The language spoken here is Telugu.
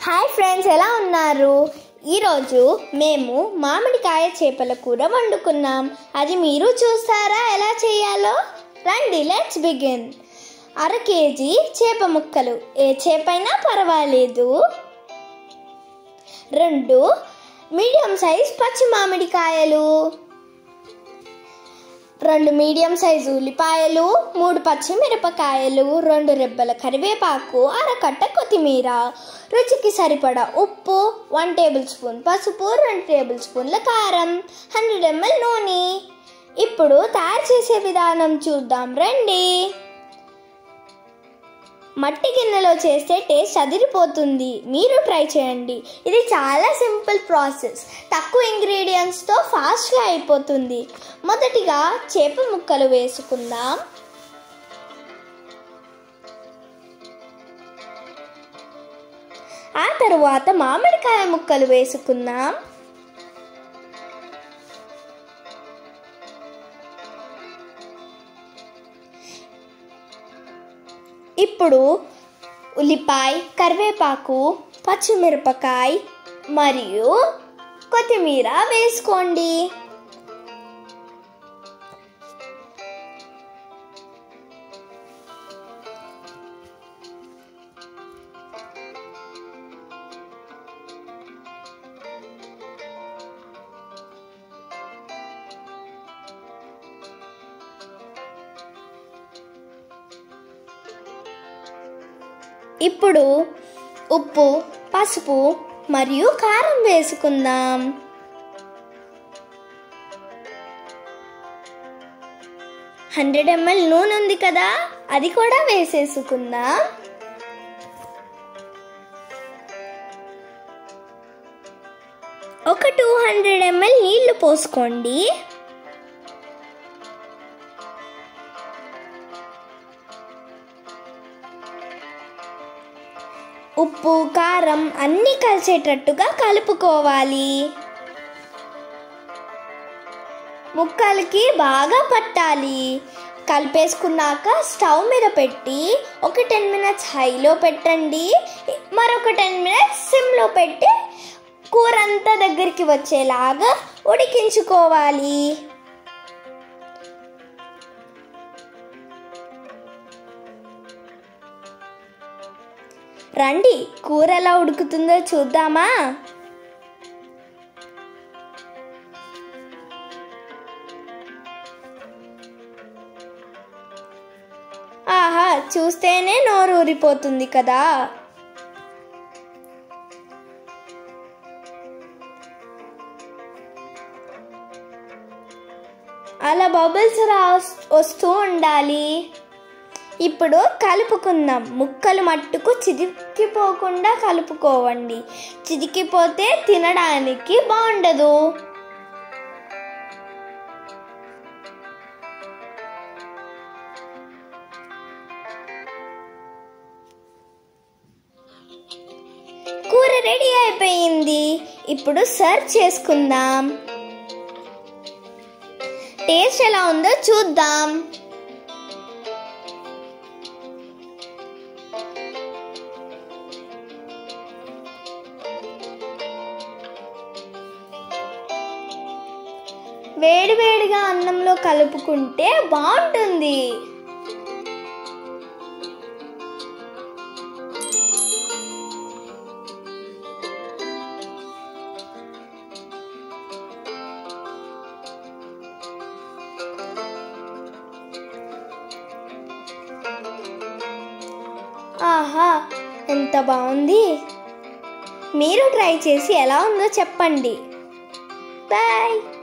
హాయ్ ఫ్రెండ్స్ ఎలా ఉన్నారు ఈరోజు మేము మామిడికాయ చేపల కూర వండుకున్నాం అది మీరు చూస్తారా ఎలా చేయాలో రండి లెట్స్ బిగిన్ అర కేజీ చేప ముక్కలు ఏ చేపైనా పర్వాలేదు రెండు మీడియం సైజ్ పచ్చి మామిడికాయలు రెండు మీడియం సైజు ఉల్లిపాయలు మూడు పచ్చిమిరపకాయలు రెండు రెబ్బల కరివేపాకు అరకట్ట కొత్తిమీర రుచికి సరిపడా ఉప్పు వన్ టేబుల్ స్పూన్ పసుపు రెండు టేబుల్ స్పూన్ల కారం హండ్రెడ్ ఎంఎల్ నూనె ఇప్పుడు తయారు చేసే విధానం చూద్దాం రండి మట్టి గిన్నెలో చేస్తే టేస్ట్ అదిరిపోతుంది మీరు ట్రై చేయండి ఇది చాలా సింపుల్ ప్రాసెస్ తక్కువ ఇంగ్రీడియంట్స్తో ఫాస్ట్గా అయిపోతుంది మొదటిగా చేప ముక్కలు వేసుకుందాం ఆ తరువాత మామిడికాయ ముక్కలు వేసుకుందాం ఇప్పుడు ఉల్లిపాయ కరివేపాకు పచ్చిమిరపకాయ మరియు కొత్తిమీర వేసుకోండి ఇప్పుడు ఉప్పు పసుపు మరియు కారం వేసుకుందాం హండ్రెడ్ ఎంఎల్ నూనె ఉంది కదా అది కూడా వేసేసుకుందాం ఒక టూ హండ్రెడ్ ఎంఎల్ నీళ్లు పోసుకోండి ఉప్పు కారం అన్నీ కలిసేటట్టుగా కలుపుకోవాలి ముక్కలకి బాగా పట్టాలి కలిపేసుకున్నాక స్టవ్ మీద పెట్టి ఒక టెన్ మినిట్స్ హైలో పెట్టండి మరొక టెన్ మినిట్స్ సిమ్లో పెట్టి కూర అంతా దగ్గరికి వచ్చేలాగా ఉడికించుకోవాలి రండి కూర ఎలా ఉడుకుతుందో చూద్దామా ఆహా చూస్తేనే నోరు ఊరిపోతుంది కదా అలా బబుల్స్ రా వస్తూ ఉండాలి ఇప్పుడు కలుపుకుందాం ముక్కలు మట్టుకు చిదికిపోకుండా కలుపుకోవండి చిదికిపోతే తినడానికి బాగుండదు కూర రెడీ అయిపోయింది ఇప్పుడు సర్వ్ చేసుకుందాం టేస్ట్ ఎలా ఉందో చూద్దాం వేడివేడిగా అన్నంలో కలుపుకుంటే బాగుంటుంది ఆహా ఎంత బాగుంది మీరు ట్రై చేసి ఎలా ఉందో చెప్పండి బాయ్